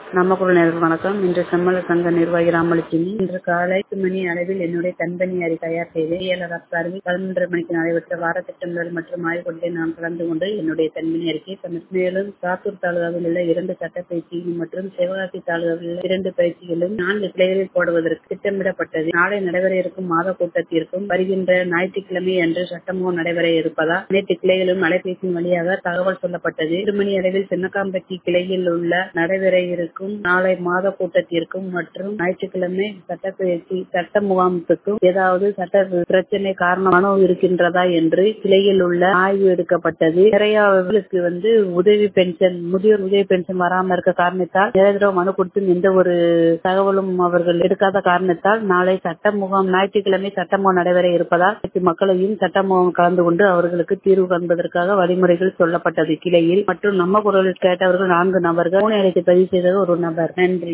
நம்ம குரல் நேயர்கள் வணக்கம் இன்று செம்மல சங்க நிர்வாகி ராமலட்சுமி இன்று காலை எட்டு மணி அளவில் என்னுடைய தன்பணி அறி தயார் செய்து ஏழரை சார்பில் பதினொன்றரை மணிக்கு நடைபெற்ற வார திட்டமிடல் மற்றும் ஆய்வுகளில் நான் கலந்து கொண்டு என்னுடைய தன்பணி அறிக்கை சமர்ப்பி- மேலும் சாத்தூர் தாலுகாவில் உள்ள இரண்டு சட்ட பயிற்சிகள் மற்றும் சிவகாசி தாலுகாவில் உள்ள இரண்டு பயிற்சிகளும் நான்கு கிளைகளில் போடுவதற்கு திட்டமிடப்பட்டது நாளை நடைபெற இருக்கும் மாத கூட்டத்திற்கும் வருகின்ற ஞாயிற்றுக்கிழமை அன்று சட்டமும் நடைபெற இருப்பதால் அனைத்து கிளைகளும் அலைபேசியின் வழியாக தகவல் சொல்லப்பட்டது எட்டு மணி அளவில் சின்னக்காம்பட்டி கிளையில் உள்ள நடைபெற இருக்கும் நாளை மாத கூட்டத்திற்கும் மற்றும் ஞாயிற்றுக்கிழமை சட்டப்பயிற்சி சட்ட முகாமுக்கும் ஏதாவது சட்ட பிரச்சனை காரணமான இருக்கின்றதா என்று கிளையில் உள்ள ஆய்வு எடுக்கப்பட்டது நிறையவர்களுக்கு வந்து உதவி பென்ஷன் முதியோர் உதவி பென்ஷன் வராம இருக்க காரணத்தால் நிறைய தடவை மனு கொடுத்தும் எந்த ஒரு தகவலும் அவர்கள் எடுக்காத காரணத்தால் நாளை சட்ட முகாம் ஞாயிற்றுக்கிழமை சட்ட முகாம் நடைபெற இருப்பதால் அனைத்து மக்களையும் சட்ட முகாம் கலந்து கொண்டு அவர்களுக்கு தீர்வு காண்பதற்காக வழிமுறைகள் சொல்லப்பட்டது கிளையில் மற்றும் நம்ம குரலில் கேட்டவர்கள் நான்கு நபர்கள் மூணு இடத்தை பதிவு செய்தது ஒரு நபர் நன்றி